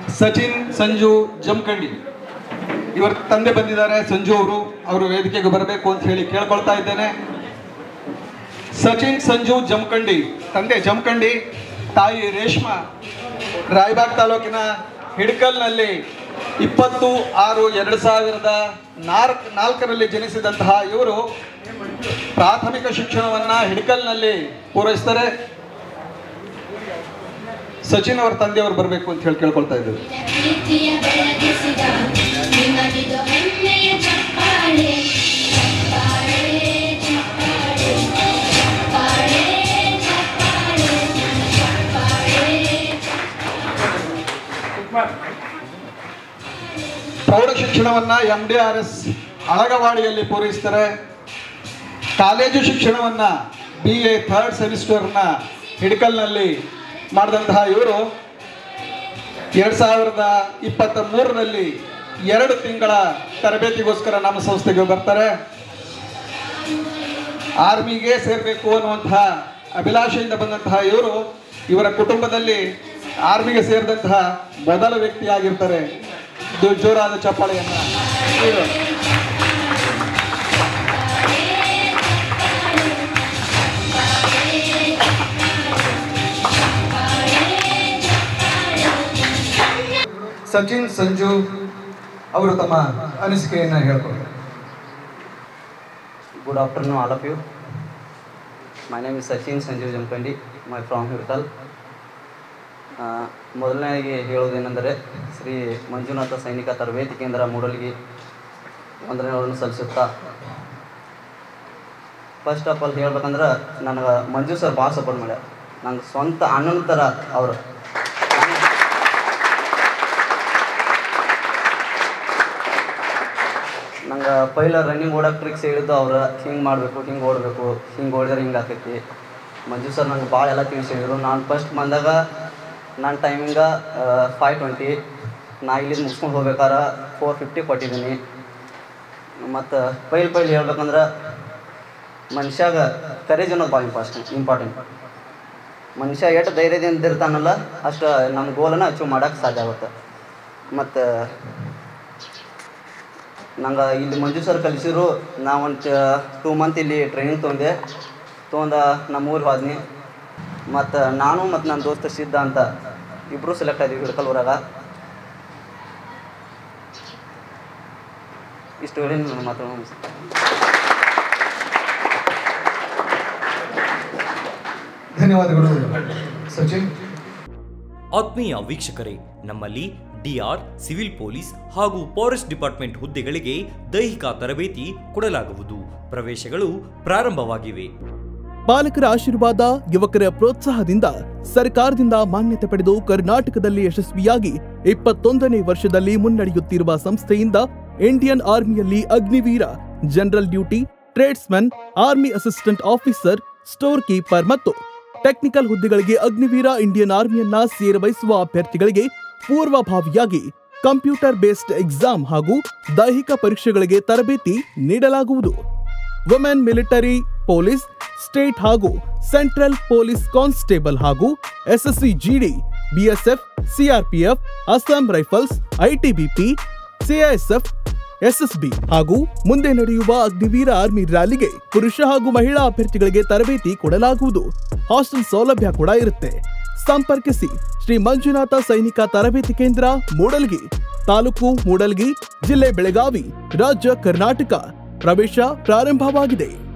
ಸಚಿನ್ ಸಂಜು ಜಮಖಂಡಿ ಇವರ ತಂದೆ ಬಂದಿದ್ದಾರೆ ಸಂಜು ಅವರು ಅವರು ವೇದಿಕೆಗೆ ಬರಬೇಕು ಅಂತ ಹೇಳಿ ಕೇಳ್ಕೊಳ್ತಾ ಇದ್ದೇನೆ ಸಚಿನ್ ಸಂಜು ಜಮಖಂಡಿ ತಂದೆ ಜಮಖಂಡಿ ತಾಯಿ ರೇಷ್ಮಾ ರಾಯಬಾಗ್ ತಾಲೂಕಿನ ಹಿಡ್ಕಲ್ನಲ್ಲಿ ಇಪ್ಪತ್ತು ಆರು ಎರಡು ಸಾವಿರದ ನಾಲ್ಕು ನಾಲ್ಕರಲ್ಲಿ ಜನಿಸಿದಂತಹ ಇವರು ಪ್ರಾಥಮಿಕ ಶಿಕ್ಷಣವನ್ನ ಹಿಡ್ಕಲ್ನಲ್ಲಿ ಪೂರೈಸ್ತಾರೆ ಸಚಿನ್ ಅವರ ತಂದೆಯವರು ಬರಬೇಕು ಅಂತ ಹೇಳಿ ಕೇಳ್ಕೊಳ್ತಾ ಇದ್ದೇವೆ ಪ್ರೀತಿಯ ಬೆಳಗಿಸಿದ ನಿಮಗಿದು ಹೆಮ್ಮೆಯ ಚಪ್ಪಾಳೆ ಚಪ್ಪಾಳೆ ಚಪ್ಪಾಳೆ ಚಪ್ಪಾಳೆ ಚಪ್ಪಾಳೆ ಚಪ್ಪಾಳೆ ಪ್ರೌಢ ಶಿಕ್ಷಣವನ್ನ ಎಂ ಡಿ ಆರ್ ಎಸ್ ಅಳಗವಾಡಿಯಲ್ಲಿ ಪೂರೈಸ್ತಾರೆ ಕಾಲೇಜು ಶಿಕ್ಷಣವನ್ನ ಬಿ ಎ ಥರ್ಡ್ ಸೆಮಿಸ್ಟರ್ನ ಹಿಡ್ಕಲ್ನಲ್ಲಿ ಮಾಡಿದಂತಹ ಇವರು ಎರಡು ಸಾವಿರದ ಇಪ್ಪತ್ತ ಮೂರರಲ್ಲಿ ಎರಡು ತಿಂಗಳ ತರಬೇತಿಗೋಸ್ಕರ ನಮ್ಮ ಸಂಸ್ಥೆಗೆ ಬರ್ತಾರೆ ಆರ್ಮಿಗೆ ಸೇರಬೇಕು ಅನ್ನುವಂತಹ ಅಭಿಲಾಷೆಯಿಂದ ಬಂದಂತಹ ಇವರು ಇವರ ಕುಟುಂಬದಲ್ಲಿ ಆರ್ಮಿಗೆ ಸೇರಿದಂತಹ ಮೊದಲ ವ್ಯಕ್ತಿಯಾಗಿರ್ತಾರೆ ಇದು ಜೋರಾದ ಚಪ್ಪಾಳೆಯನ್ನ ನೀಡು. ಸಚಿನ್ ಸಂಜು ಅವರು ತಮ್ಮ ಅನಿಸಿಕೆಯನ್ನ ಹೇಳ್ಕೊಳ್ತಾರೆ Good afternoon, all of you. My name is Sachin Sanjeev Jamkandi, my from Hirtal. ಆ, ಮೊದಲನೇದಾಗಿ ಹೇಳೋದೇನೆಂದರೆ ಶ್ರೀ ಮಂಜುನಾಥ ಸೈನಿಕ ತರಬೇತಿ ಕೇಂದ್ರ ಮೂಡಲ್ಗಿ ವಂದನೆಗಳನ್ನು ಸಲ್ಲಿಸುತ್ತಾ ಫಸ್ಟ್ ಆಫ್ ಆಲ್ ಹೇಳ್ಬೇಕಂದ್ರೆ ನನಗೆ ಮಂಜು ಸರ್ ಭಾಳ ಸಪೋರ್ಟ್ ಮಾಡ್ಯಾರ ನಂಗೆ ಸ್ವಂತ ಅಣ್ಣನ ಥರ ಅವರು ನಂಗೆ ಪೈಲ ರನ್ನಿಂಗ್ ಓಡೋಕೆ ಟ್ರಿಕ್ಸ್ ಹೇಳಿದ್ದು ಅವ್ರು ಹಿಂಗೆ ಮಾಡಬೇಕು ಹಿಂಗೆ ಓಡಬೇಕು ಹಿಂಗೆ ಓಡಿದ್ರೆ ಹಿಂಗೆ ಆಕೈತಿ ಮಂಜು ಸರ್ ನಂಗೆ ಭಾಳ ಎಲ್ಲ ತಿಳಿಸಿ ಹೇಳಿದ್ರು ನಾನು ಫಸ್ಟ್ ಬಂದಾಗ ನನ್ನ ಟೈಮಿಂಗ ಫೈವ್ ಟ್ವೆಂಟಿ ನಾ ಇಲ್ಲಿಂದ ಮುಗಿಸ್ಕೊಂಡು ಹೋಗ್ಬೇಕಾರೆ ಫೋರ್ ಫಿಫ್ಟಿ ಕೊಟ್ಟಿದ್ದೀನಿ ಮತ್ತು ಪೈಲ್ ಪೈಲ್ ಹೇಳ್ಬೇಕಂದ್ರೆ ಮನುಷ್ಯಾಗ ಕರೇಜ್ ಅನ್ನೋದು ಭಾಳ ಇಂಪಾರ್ಟೆಂಟ್ ಇಂಪಾರ್ಟೆಂಟ್ ಮನುಷ್ಯ ಎಷ್ಟು ಧೈರ್ಯದಿಂದ ಇರ್ತಾನಲ್ಲ ಅಷ್ಟು ನಮ್ಮ ಗೋಲನ್ನು ಅಚೀವ್ ಮಾಡೋಕ್ಕೆ ಸಾಧ್ಯ ಆಗುತ್ತೆ ಮತ್ತು ನಂಗೆ ಇಲ್ಲಿ ಮಂಜು ಸರ್ ಕಲಿಸಿದ್ರು ನಾ ಒಂದು ಟೂ ಮಂತ್ ಇಲ್ಲಿ ಟ್ರೈನಿಂಗ್ ತೊಗೊಂಡೆ ತೊಗೊಂಡ ನಮ್ಮ ಊರಿಗೆ ಹೋದ್ನಿ ಮತ್ತು ನಾನು ಮತ್ತು ನನ್ನ ದೋಸ್ತ ಸಿದ್ಧ ಅಂತ ಇಬ್ಬರು ಸೆಲೆಕ್ಟ್ ಆದೀವಿ ಹಿಡ್ಕಲ್ ಊರಾಗ ಇಷ್ಟು ಹೇಳಿ ನನ್ನ ಮಾತು ಮುಗಿಸ್ತೀನಿ. ಧನ್ಯವಾದಗಳು ಸಚಿನ್ ಆತ್ಮೀಯ ವೀಕ್ಷಕರೇ ನಮ್ಮಲ್ಲಿ ಡಿಆರ್ ಸಿವಿಲ್ ಪೊಲೀಸ್ ಹಾಗೂ ಫಾರೆಸ್ಟ್ ಡಿಪಾರ್ಟ್ಮೆಂಟ್ ಹುದ್ದೆಗಳಿಗೆ ದೈಹಿಕ ತರಬೇತಿ ಕೊಡಲಾಗುವುದು ಪ್ರವೇಶಗಳು ಪ್ರಾರಂಭವಾಗಿವೆ ಪಾಲಕರ ಆಶೀರ್ವಾದ ಯುವಕರ ಪ್ರೋತ್ಸಾಹದಿಂದ ಸರ್ಕಾರದಿಂದ ಮಾನ್ಯತೆ ಪಡೆದು ಕರ್ನಾಟಕದಲ್ಲಿ ಯಶಸ್ವಿಯಾಗಿ ಇಪ್ಪತ್ತೊಂದನೇ ವರ್ಷದಲ್ಲಿ ಮುನ್ನಡೆಯುತ್ತಿರುವ ಸಂಸ್ಥೆಯಿಂದ ಇಂಡಿಯನ್ ಆರ್ಮಿಯಲ್ಲಿ Agniveer general duty tradesman army assistant officer store keeper ಮತ್ತು ಟೆಕ್ನಿಕಲ್ ಹುದ್ದೆಗಳಿಗೆ ಅಗ್ನಿವೀರ ಇಂಡಿಯನ್ ಆರ್ಮಿಯನ್ನ ಸೇರ್ವಹಿಸುವ ಅಭ್ಯರ್ಥಿಗಳಿಗೆ ಪೂರ್ವಭಾವಿಯಾಗಿ ಕಂಪ್ಯೂಟರ್ ಬೇಸ್ಡ್ ಎಕ್ಸಾಮ್ ಹಾಗೂ ದೈಹಿಕ ಪರೀಕ್ಷೆಗಳಿಗೆ ತರಬೇತಿ ನೀಡಲಾಗುವುದು ವುಮೆನ್ ಮಿಲಿಟರಿ ಪೊಲೀಸ್ ಸ್ಟೇಟ್ ಹಾಗೂ ಸೆಂಟ್ರಲ್ ಪೊಲೀಸ್ ಕಾನ್ಸ್ಟೇಬಲ್ ಹಾಗೂ SSC GD BSF CRPF Assam rifles ITBP CISF SSB ಹಾಗೂ ಮುಂದೆ ನಡೆಯುವ ಅಗ್ನಿವೀರ ಆರ್ಮಿ ರ್ಯಾಲಿಗೆ ಪುರುಷ ಹಾಗೂ ಮಹಿಳಾ ಅಭ್ಯರ್ಥಿಗಳಿಗೆ ತರಬೇತಿ ಕೊಡಲಾಗುವುದು ಹಾಸ್ಟೆಲ್ ಸೌಲಭ್ಯ ಕೂಡ ಇರುತ್ತೆ ಸಂಪರ್ಕಿಸಿ ಶ್ರೀ ಮಂಜುನಾಥ ಸೈನಿಕ ತರಬೇತಿ ಕೇಂದ್ರ ಮೂಡಲ್ಗಿ ತಾಲೂಕು ಮೂಡಲ್ಗಿ ಜಿಲ್ಲೆ ಬೆಳಗಾವಿ ರಾಜ್ಯ ಕರ್ನಾಟಕ ಪ್ರವೇಶ ಪ್ರಾರಂಭವಾಗಿದೆ